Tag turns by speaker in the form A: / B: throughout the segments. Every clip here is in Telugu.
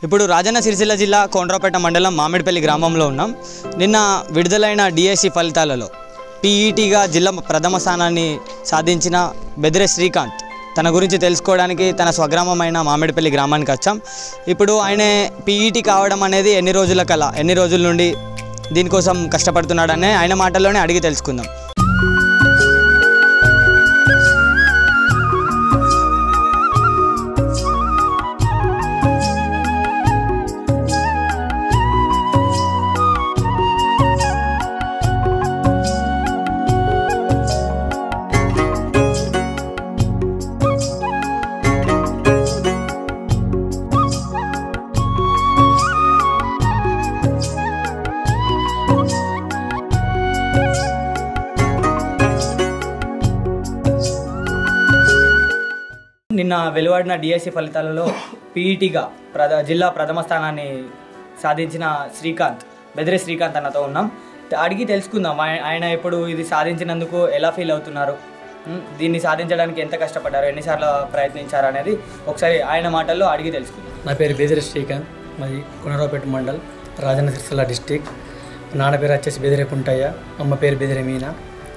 A: ఇప్పుడు రాజన్న సిరిసిల్ల జిల్లా కోండ్రాపేట మండలం మామిడిపల్లి గ్రామంలో ఉన్నాం నిన్న విడుదలైన డిఎస్సి ఫలితాలలో పీఈటీగా జిల్లా ప్రథమ స్థానాన్ని సాధించిన బెదిరే శ్రీకాంత్ తన గురించి తెలుసుకోవడానికి తన స్వగ్రామమైన మామిడిపల్లి గ్రామానికి వచ్చాం ఇప్పుడు ఆయన పీఈటీ కావడం అనేది ఎన్ని రోజుల కల ఎన్ని రోజుల నుండి దీనికోసం కష్టపడుతున్నాడనే ఆయన మాటల్లోనే అడిగి తెలుసుకుందాం నిన్న వెలువడిన డిఎస్సి ఫలితాలలో పీఈటీగా ప్రధ జిల్లా ప్రథమ స్థానాన్ని సాధించిన శ్రీకాంత్ బెదిరే శ్రీకాంత్ అన్నతో ఉన్నాం అడిగి తెలుసుకుందాం ఆయ- ఆయన ఇప్పుడు ఇది సాధించినందుకు ఎలా ఫీల్ అవుతున్నారు ఉమ్, దీన్ని సాధించడానికి ఎంత కష్టపడ్డారు ఎన్నిసార్లు ప్రయత్నించారు అనేది ఒకసారి ఆయన మాటల్లో అడిగి తెలుసుకుందాం
B: నా పేరు బెదిరి శ్రీకాంత్ మాది కునరావుపేట మండల్ రాజన్న సిరిసిల్ల డిస్టిక్ నాన్న పేరు వచ్చేసి బెదిరే కుంటయ్య అమ్మ పేరు బెదిరే మీనా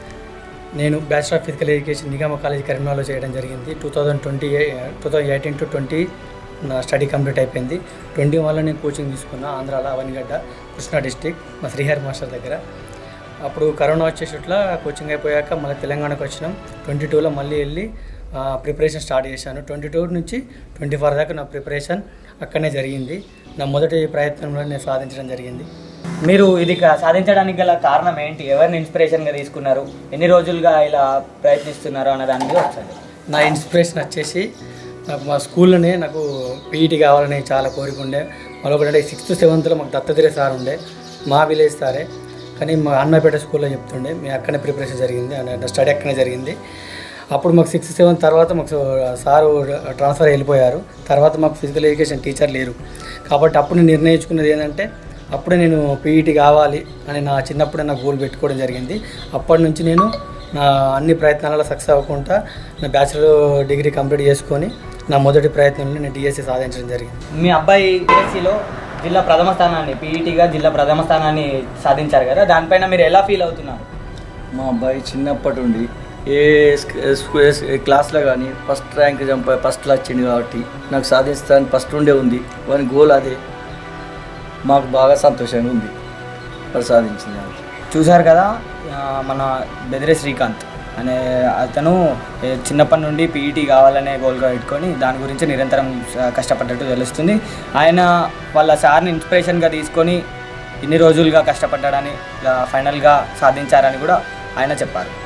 B: నేను bachelor of physical education Nigama college కరీంనగర్లో చేయడం జరిగింది two thousand twenty two thousand eighteen to twenty నా స్టడీ కంప్లీట్ అయిపోయింది ట్వంటీ వన్లో నేను కోచింగ్ తీసుకున్నా ఆంధ్రాలో అవనిగడ్డ కృష్ణా డిస్టిక్ మా శ్రీహరి మాస్టర్ దగ్గర అప్పుడు కరోనా వచ్చేసట్ల కోచింగ్ అయిపోయాక మళ్ళీ తెలంగాణకు వచ్చినాం ట్వంటీ టూలో మళ్ళీ వెళ్ళి ప్రిపరేషన్ స్టార్ట్ చేశాను ట్వంటీ టూ నుంచి ట్వంటీ ఫోర్ దాకా నా ప్రిపరేషన్ అక్కడనే జరిగింది నా మొదటి ప్రయత్నంలో నేను సాధించడం జరిగింది
A: మీరు ఇది కా- సాధించడానికి గల కారణం ఏంటి ఎవరిని ఇన్స్పిరేషన్గా తీసుకున్నారు ఎన్ని రోజులుగా ఇలా ప్రయత్నిస్తున్నారు అన్న దాని మీద ఒకసారి
B: నా ఇన్స్పిరేషన్ వచ్చేసి నాకు మా స్కూల్లోనే నాకు పీఈటీ కావాలని చాలా కోరిక ఉండే మళ్ళీ ఒకటి సిక్స్త్ సెవెంత్లో మాకు దత్తగిరి సార్ ఉండే మా విలేజ్ సారే కానీ మా అన్నపేట స్కూల్లో చెప్తుండే మీ అక్కడనే ప్రిపరేషన్ జరిగింది అండ్ స్టడీ అక్కడనే జరిగింది అప్పుడు మాకు సిక్స్త్ సెవెంత్ తర్వాత మాకు సారు ట్రాన్స్ఫర్ వెళ్ళిపోయారు తర్వాత మాకు ఫిజికల్ ఎడ్యుకేషన్ టీచర్ లేరు కాబట్టి అప్పుడు నేను నిర్ణయించుకున్నది ఏంటంటే అప్పుడే నేను పీఈటీ కావాలి అని నా చిన్నప్పుడే నా గోల్ పెట్టుకోవడం జరిగింది అప్పటి నుంచి నేను నా అన్ని ప్రయత్నాలలో సక్సెస్ అవ్వకుండా నా బ్యాచిలర్ డిగ్రీ కంప్లీట్ చేసుకొని నా మొదటి ప్రయత్నంలో నేను డిఎస్సి సాధించడం జరిగింది
A: మీ అబ్బాయి పిఎస్సిలో జిల్లా ప్రథమ స్థానాన్ని పీఈటీగా జిల్లా ప్రథమ స్థానాన్ని సాధించారు కదా దానిపైన మీరు ఎలా ఫీల్ అవుతున్నారు
C: మా అబ్బాయి చిన్నప్పటి నుండి ఏ స్క- స్కూ- ఏ క్లాస్లో కానీ ఫస్ట్ ర్యాంక్ చంప ఫస్ట్లో వచ్చింది కాబట్టి నాకు సాధిస్తాను ఫస్ట్ ఉండే ఉంది వాని గోల్ అదే మాకు బాగా సంతోషంగా ఉంది వాడు సాధించింది దానికి.
A: చూశారు కదా ఆ, మన బెదిరే శ్రీకాంత్ అనే అతను ఏ, చిన్నప్పటి నుండి పీఈటీ కావాలనే గోల్గా పెట్టుకొని దాని గురించి నిరంతరం ఆ, కష్టపడ్డట్టు తెలుస్తుంది ఆయన వాళ్ళ సార్ని ఇన్స్పిరేషన్గా తీసుకొని ఇన్ని రోజులుగా కష్టపడ్డాడని ఇలా ఫైనల్గా సాధించారని కూడా ఆయన చెప్పారు